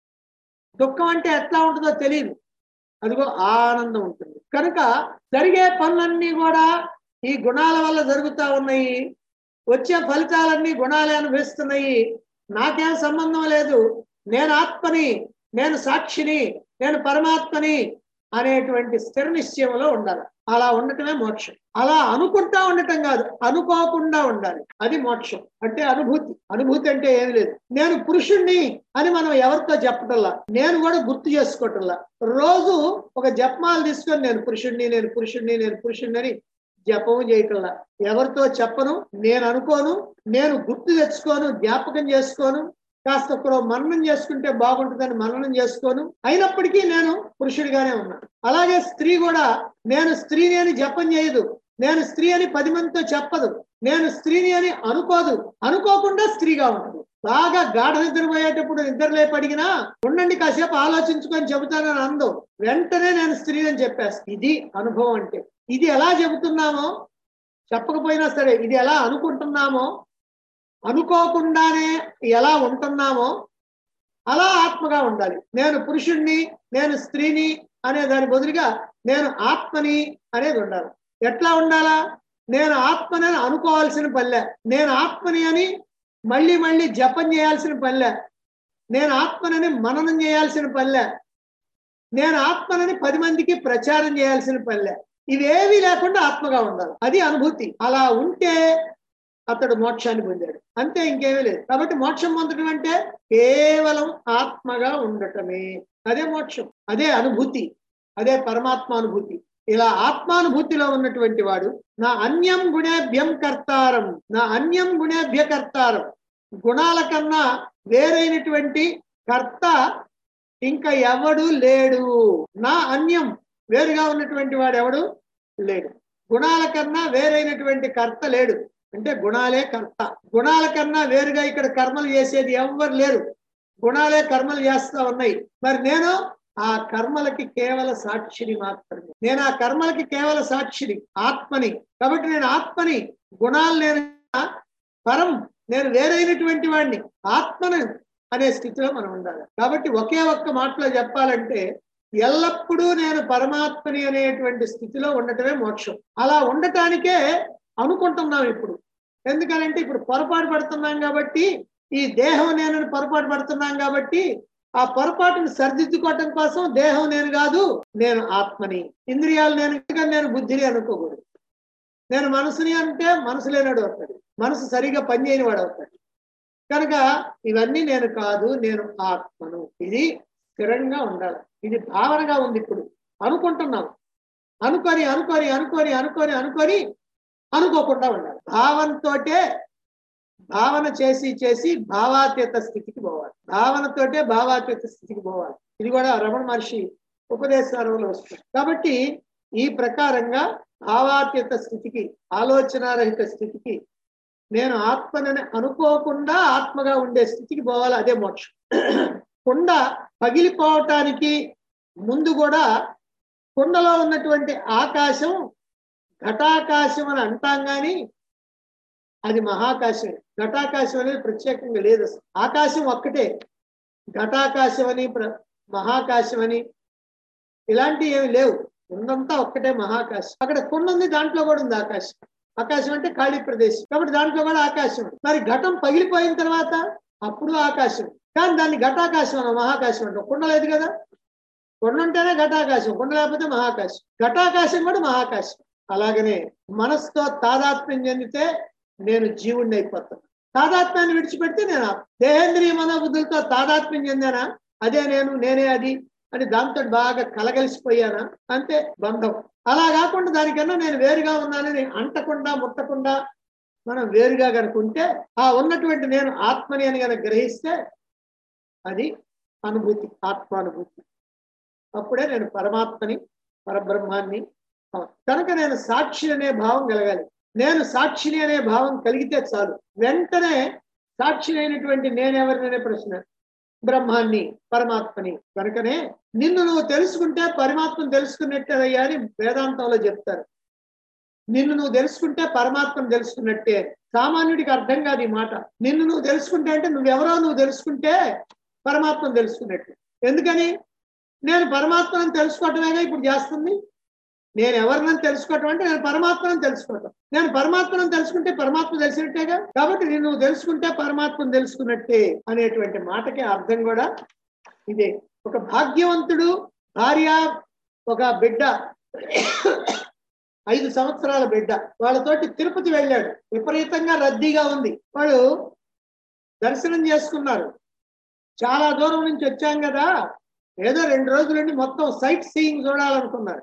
దుఃఖం అంటే ఎట్లా ఉంటుందో తెలియదు అదిగో ఆ ఆనందం ఉంటుంది కనుక జరిగే పనులన్నీ కూడా ఈ గుణాల వల్ల జరుగుతా ఉన్నాయి వచ్చే ఫలితాలన్నీ గుణాలే అనుభవిస్తున్నాయి నాకేం సంబంధం లేదు నేను ఆత్మని నేను సాక్షిని నేను పరమాత్మని అనేటువంటి స్థిర నిశ్చయంలో ఉండాలి అలా ఉండటమే మోక్షం అలా అనుకుంటా ఉండటం కాదు అనుకోకుండా ఉండాలి అది మోక్షం అంటే అనుభూతి అనుభూతి అంటే ఏమి లేదు నేను పురుషుణ్ణి అని మనం ఎవరితో చెప్పటల్లా నేను కూడా గుర్తు చేసుకోవటంలా రోజు ఒక జపమాలు తీసుకొని నేను పురుషుణ్ణి నేను పురుషుణ్ణి నేను పురుషుణ్ణి అని జపం చేయటంలా ఎవరితో చెప్పను నేను అనుకోను నేను గుర్తు తెచ్చుకోను జ్ఞాపకం చేసుకోను కాస్త ఒకరు మననం చేసుకుంటే బాగుంటుందని మననం చేసుకోను అయినప్పటికీ నేను పురుషుడిగానే ఉన్నాను అలాగే స్త్రీ కూడా నేను స్త్రీని అని జపం చేయదు నేను స్త్రీ అని పది మందితో చెప్పదు నేను స్త్రీని అని అనుకోదు అనుకోకుండా స్త్రీగా ఉంటుంది బాగా గాఢ నిద్రపోయేటప్పుడు నిద్రలేపు అడిగినా ఉండండి కాసేపు ఆలోచించుకొని చెబుతానని అందు వెంటనే నేను స్త్రీ అని చెప్పేస్తాను ఇది అనుభవం అంటే ఇది ఎలా చెబుతున్నామో చెప్పకపోయినా సరే ఇది ఎలా అనుకుంటున్నామో అనుకోకుండానే ఎలా ఉంటున్నామో అలా ఆత్మగా ఉండాలి నేను పురుషుణ్ణి నేను స్త్రీని అనే దాని బదులుగా నేను ఆత్మని అనేది ఉండాలి ఎట్లా ఉండాలా నేను ఆత్మని అని అనుకోవాల్సిన పల్లె నేను ఆత్మని అని మళ్ళీ మళ్ళీ జపం చేయాల్సిన పల్లె నేను ఆత్మనని మననం చేయాల్సిన పల్లె నేను ఆత్మనని పది మందికి ప్రచారం చేయాల్సిన పల్లె ఇవేవి లేకుండా ఆత్మగా ఉండాలి అది అనుభూతి అలా ఉంటే అతడు మోక్షాన్ని పొందాడు అంతే ఇంకేమీ లేదు కాబట్టి మోక్షం పొందడం అంటే కేవలం ఆత్మగా ఉండటమే అదే మోక్షం అదే అనుభూతి అదే పరమాత్మ అనుభూతి ఇలా ఆత్మానుభూతిలో ఉన్నటువంటి వాడు నా అన్యం గుణేభ్యం కర్తారం నా అన్యం గుణేభ్య కర్తారం గుణాల కన్నా వేరైనటువంటి కర్త ఇంకా ఎవడు లేడు నా అన్యం వేరుగా ఉన్నటువంటి వాడు ఎవడు లేడు గుణాల కన్నా వేరైనటువంటి కర్త లేడు అంటే గుణాలే కర్త గుణాల కన్నా వేరుగా ఇక్కడ కర్మలు చేసేది ఎవ్వరు లేరు గుణాలే కర్మలు చేస్తా ఉన్నాయి మరి నేను ఆ కర్మలకి కేవల సాక్షిని మాత్రమే నేను ఆ కర్మలకి కేవల సాక్షిని ఆత్మని కాబట్టి నేను ఆత్మని గుణాలు నేను పరం నేను వేరైనటువంటి వాడిని ఆత్మను అనే స్థితిలో మనం ఉండాలి కాబట్టి ఒకే ఒక్క మాటలో చెప్పాలంటే ఎల్లప్పుడూ నేను పరమాత్మని అనేటువంటి స్థితిలో ఉండటమే మోక్షం అలా ఉండటానికే అనుకుంటున్నాం ఇప్పుడు ఎందుకనంటే ఇప్పుడు పొరపాటు పడుతున్నాం కాబట్టి ఈ దేహం నేను పొరపాటు పడుతున్నాం కాబట్టి ఆ పొరపాటును సరిదిద్దుకోవటం కోసం దేహం నేను కాదు నేను ఆత్మని ఇంద్రియాలు నేను ఎందుకని నేను బుద్ధిని అనుకోకూడదు నేను మనసుని అంటే మనసు లేనాడు అవుతాడు మనసు సరిగా పనిచేయని వాడు అవుతాడు కనుక ఇవన్నీ నేను కాదు నేను ఆత్మను ఇది స్థిరంగా ఉండాలి ఇది భావనగా ఉంది ఇప్పుడు అనుకుంటున్నాం అనుకొని అనుకొని అనుకొని అనుకొని అనుకొని అనుకోకుండా ఉండాలి భావంతోటే భావన చేసి చేసి భావాతీత స్థితికి పోవాలి భావనతోటే భావాతీత స్థితికి పోవాలి ఇది కూడా రమణ మహర్షి ఉపదేశాలలో వస్తుంది కాబట్టి ఈ ప్రకారంగా భావాతీత స్థితికి ఆలోచనారహిత స్థితికి నేను ఆత్మనని అనుకోకుండా ఆత్మగా ఉండే స్థితికి పోవాలి అదే మోక్షం కుండ పగిలిపోవటానికి ముందు కూడా కుండలో ఉన్నటువంటి ఆకాశం ఘటాకాశం అని అంటాం కానీ అది మహాకాశం ఘటాకాశం అనేది ప్రత్యేకంగా లేదు అసలు ఆకాశం ఒక్కటే ఘటాకాశం అని ప్ర- మహాకాశం అని ఇలాంటివి ఏమి లేవు ఉందంతా ఒక్కటే మహాకాశం అక్కడ కొండ ఉంది దాంట్లో కూడా ఉంది ఆకాశం ఆకాశం అంటే ఖాళీ ప్రదేశం కాబట్టి దాంట్లో కూడా ఆకాశం ఉంది. మరి ఘటం పగిలిపోయిన తర్వాత అప్పుడు ఆకాశం కానీ దాన్ని ఘటాకాశం అన్న మహాకాశం అంటాం కుండ లేదు కదా కొండ ఉంటేనే ఘటాకాశం కొండ లేకపోతే మహాకాశం ఘటాకాశం కూడా మహాకాశం అలాగనే మనసుతో తాదాత్మ్యం చెందితే నేను జీవుణ్ణి అయిపోతాను తాదాత్మ్యాన్ని విడిచిపెడితే నేను ఆత్మ. దేహేంద్రియ మనోబుద్ధులతో తాదాత్మ్యం చెందానా అదే నేను నేనే అది అని దాంతో బాగా కలగలిసిపోయానా అంతే బంధం అలా కాకుండా దానికన్నా నేను వేరుగా ఉన్నానని అంటకుండా ముట్టకుండా మనం వేరుగా కనుకుంటే ఆ ఉన్నటువంటి నేను ఆత్మని అని కనుక గ్రహిస్తే అది అనుభూతి ఆత్మానుభూతి అప్పుడే నేను పరమాత్మని పరబ్రహ్మాన్ని అవును. కనుక నేను సాక్షి అనే భావం కలగాలి నేను సాక్షిని అనే భావం కలిగితే చాలు వెంటనే సాక్షి అయినటువంటి నేనెవరిననే ప్రశ్న బ్రహ్మాన్ని పరమాత్మని కనుకనే నిన్ను నువ్వు తెలుసుకుంటే పరమాత్మను తెలుసుకున్నట్టేదయ్యా అని వేదాంతంలో చెప్తారు నిన్ను నువ్వు తెలుసుకుంటే పరమాత్మను తెలుసుకున్నట్టే సామాన్యుడికి అర్థం కాదు ఈ మాట నిన్ను నువ్వు తెలుసుకుంటే అంటే నువ్వెవరో నువ్వు తెలుసుకుంటే పరమాత్మను తెలుసుకున్నట్టు ఎందుకని నేను పరమాత్మను తెలుసుకోవటమేగా ఇప్పుడు చేస్తుంది నేను ఎవరినని తెలుసుకోవటం అంటే నేను పరమాత్మను తెలుసుకోవటం నేను పరమాత్మను తెలుసుకుంటే పరమాత్మ తెలిసినట్టేగా కాబట్టి నేను నువ్వు తెలుసుకుంటే పరమాత్మను తెలుసుకున్నట్టే అనేటువంటి మాటకి అర్థం కూడా ఇదే ఒక భాగ్యవంతుడు భార్య ఒక బిడ్డ ఐదు సంవత్సరాల బిడ్డ వాళ్ళతోటి తిరుపతి వెళ్ళాడు విపరీతంగా రద్దీగా ఉంది వాళ్ళు దర్శనం చేసుకున్నారు చాలా దూరం నుంచి వచ్చాం కదా ఏదో రెండు రోజులండి మొత్తం సైట్ సీయింగ్ చూడాలనుకున్నారు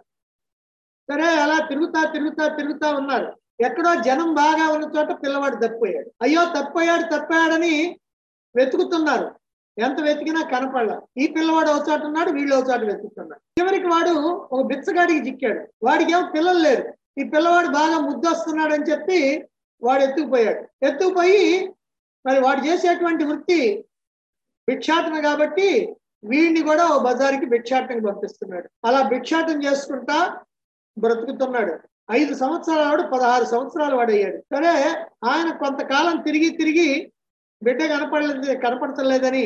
సరే అలా తిరుగుతా తిరుగుతా తిరుగుతా ఉన్నారు ఎక్కడో జనం బాగా ఉన్న చోట పిల్లవాడు తప్పిపోయాడు అయ్యో తప్పిపోయాడు తప్పాడని వెతుకుతున్నారు ఎంత వెతికినా కనపడలా ఈ పిల్లవాడు ఒక చోట ఉన్నాడు వీళ్ళు ఒక చోట వెతుకుతున్నాడు చివరికి వాడు ఒక బిచ్చగాడికి చిక్కాడు వాడికి ఏమో పిల్లలు లేరు ఈ పిల్లవాడు బాగా ముద్దొస్తున్నాడు అని చెప్పి వాడు ఎత్తుకుపోయాడు ఎత్తుకుపోయి మరి వాడు చేసేటువంటి వృత్తి భిక్షాటన కాబట్టి వీడిని కూడా ఓ బజార్కి భిక్షాటనకి పంపిస్తున్నాడు అలా భిక్షాటన చేసుకుంటా బ్రతుకుతున్నాడు ఐదు సంవత్సరాల వాడు పదహారు సంవత్సరాలు వాడు అయ్యాడు సరే ఆయన కొంతకాలం తిరిగి తిరిగి బిడ్డ కనపడలేదు కనపడతలేదని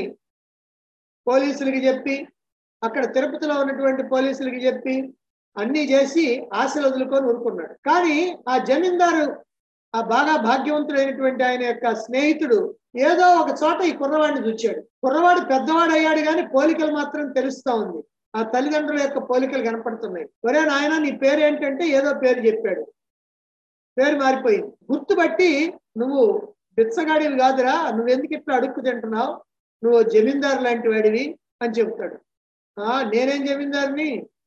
పోలీసులకి చెప్పి అక్కడ తిరుపతిలో ఉన్నటువంటి పోలీసులకి చెప్పి అన్ని చేసి ఆశలు వదులుకొని ఊరుకున్నాడు కానీ ఆ జమీందారు ఆ బాగా భాగ్యవంతుడైనటువంటి ఆయన యొక్క స్నేహితుడు ఏదో ఒక చోట ఈ కుర్రవాడిని చూచాడు కుర్రవాడు పెద్దవాడు అయ్యాడు కానీ పోలికలు మాత్రం తెలుస్తా ఉంది ఆ తల్లిదండ్రుల యొక్క పోలికలు కనపడుతున్నాయి ఒరే నాయన నీ పేరు ఏంటంటే ఏదో పేరు చెప్పాడు పేరు మారిపోయింది గుర్తుబట్టి నువ్వు బిచ్చగాడివి కాదురా నువ్వెందుకు ఇట్లా అడుక్కు తింటున్నావు నువ్వు జమీందారు లాంటి వాడివి అని చెప్తాడు ఆ నేనేం జమీందారుని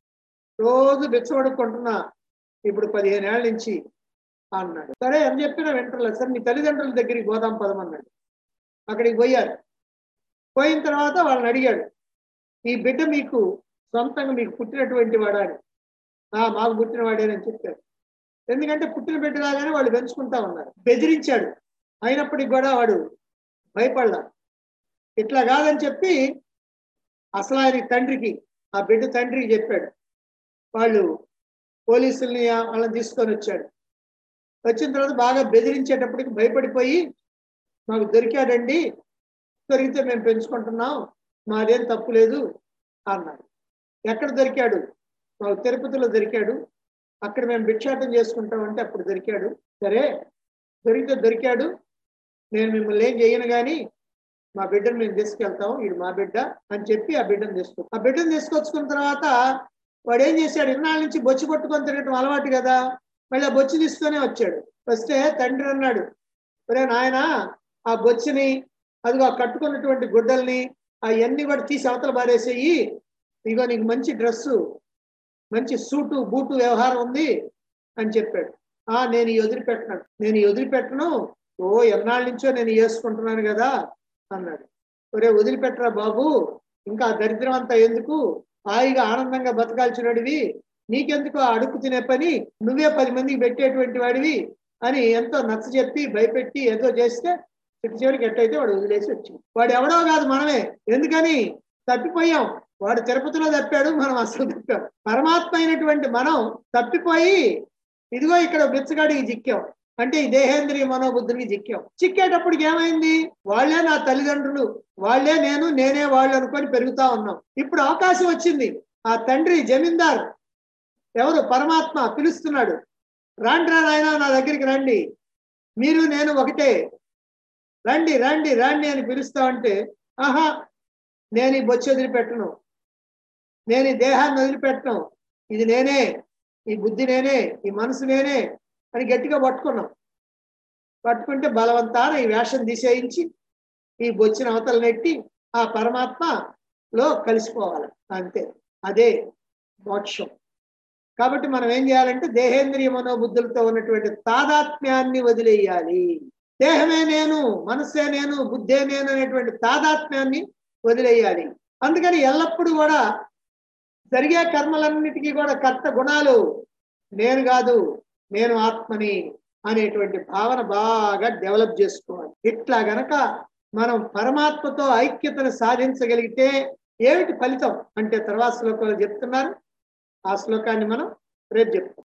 రోజు బిచ్చబడుకుంటున్నా ఇప్పుడు పదిహేను ఏళ్ళ నుంచి అన్నాడు సరే అని చెప్పినా వింటలేదు సరే మీ తల్లిదండ్రుల దగ్గరికి పోదాం పదమన్నాడు అక్కడికి పోయారు పోయిన తర్వాత వాళ్ళని అడిగాడు ఈ బిడ్డ మీకు సొంతంగా మీకు పుట్టినటువంటి వాడా అని ఆ మాకు పుట్టిన వాడేనని చెప్పారు ఎందుకంటే పుట్టిన బిడ్డ లాగానే వాళ్ళు పెంచుకుంటా ఉన్నారు బెదిరించాడు అయినప్పటికి కూడా వాడు భయపడలా ఇట్లా కాదని చెప్పి అసలు ఆయన తండ్రికి ఆ బిడ్డ తండ్రికి చెప్పాడు వాళ్ళు పోలీసుల్ని వాళ్ళని తీసుకొని వచ్చాడు వచ్చిన తర్వాత బాగా బెదిరించేటప్పటికి భయపడిపోయి మాకు దొరికాడండి దొరికితే మేము పెంచుకుంటున్నాం మాదేం తప్పు లేదు అన్నాడు ఎక్కడ దొరికాడు మాకు తిరుపతిలో దొరికాడు అక్కడ మేము భిక్షాటం చేసుకుంటామంటే అప్పుడు దొరికాడు సరే దొరికితే దొరికాడు నేను మిమ్మల్ని ఏం చేయను కానీ మా బిడ్డను మేము తీసుకెళ్తాం ఇది మా బిడ్డ అని చెప్పి ఆ బిడ్డను తీసుకొ ఆ బిడ్డను తీసుకొచ్చుకున్న తర్వాత వాడు ఏం చేశాడు ఇన్నాళ్ళ నుంచి బొచ్చి కొట్టుకొని తిరగటం అలవాటు కదా మళ్ళీ ఆ బొచ్చి తీసుకొనే వచ్చాడు వస్తే తండ్రి అన్నాడు ఒరే నాయన ఆ బొచ్చిని అదిగో ఆ కట్టుకున్నటువంటి గుడ్డల్ని అవన్నీ కూడా తీసి అవతల బారేసేయి ఇగో నీకు మంచి డ్రెస్సు మంచి సూటు బూటు వ్యవహారం ఉంది అని చెప్పాడు ఆ నేను ఈ వదిలిపెట్టినాడు నేను ఈ వదిలిపెట్టను ఓ ఎన్నాళ్ళ నుంచో నేను వేసుకుంటున్నాను కదా అన్నాడు ఒరే వదిలిపెట్టరా బాబు ఇంకా ఆ దరిద్రం అంతా ఎందుకు హాయిగా ఆనందంగా బతకాల్సినడివి నీకెందుకు ఆ అడుక్కు తినే పని నువ్వే పది మందికి పెట్టేటువంటి వాడివి అని ఎంతో నచ్చ చెప్పి భయపెట్టి ఏదో చేస్తే చిట్టు చివరికి ఎట్టయితే వాడు వదిలేసి వచ్చింది వాడు ఎవడో కాదు మనమే ఎందుకని తప్పిపోయాం వాడు తిరుపతిలో తప్పాడు మనం అసలు తప్పాం పరమాత్మ అయినటువంటి మనం తప్పిపోయి ఇదిగో ఇక్కడ బిచ్చగాడికి చిక్కాం అంటే ఈ దేహేంద్రియ మనోబుద్ధునికి చిక్కాం చిక్కేటప్పటికి ఏమైంది వాళ్ళే నా తల్లిదండ్రులు వాళ్ళే నేను నేనే వాళ్ళు అనుకొని పెరుగుతా ఉన్నాం ఇప్పుడు అవకాశం వచ్చింది ఆ తండ్రి జమీందార్ ఎవరు పరమాత్మ పిలుస్తున్నాడు రాండి రా నాయన నా దగ్గరికి రండి మీరు నేను ఒకటే రండి రండి రండి అని పిలుస్తా ఉంటే ఆహా నేను ఈ బొచ్చి వదిలిపెట్టను నేను ఈ దేహాన్ని వదిలిపెట్టను ఇది నేనే ఈ బుద్ధి నేనే ఈ మనసు నేనే అని గట్టిగా పట్టుకున్నాం పట్టుకుంటే బలవంతాన ఈ వేషం తీసేయించి ఈ బొచ్చిన అవతల నెట్టి ఆ పరమాత్మలో కలిసిపోవాలి అంతే అదే మోక్షం కాబట్టి మనం ఏం చేయాలంటే దేహేంద్రియ మనోబుద్ధులతో ఉన్నటువంటి తాదాత్మ్యాన్ని వదిలేయాలి దేహమే నేను మనస్సే నేను బుద్ధే నేను అనేటువంటి తాదాత్మ్యాన్ని వదిలేయాలి అందుకని ఎల్లప్పుడూ కూడా జరిగే కర్మలన్నిటికీ కూడా కర్త గుణాలు నేను కాదు నేను ఆత్మని అనేటువంటి భావన బాగా డెవలప్ చేసుకోవాలి ఇట్లా గనక మనం పరమాత్మతో ఐక్యతను సాధించగలిగితే ఏమిటి ఫలితం అంటే తర్వాత శ్లోకంలో చెప్తున్నారు ఆ శ్లోకాన్ని మనం రేపు చెప్తాం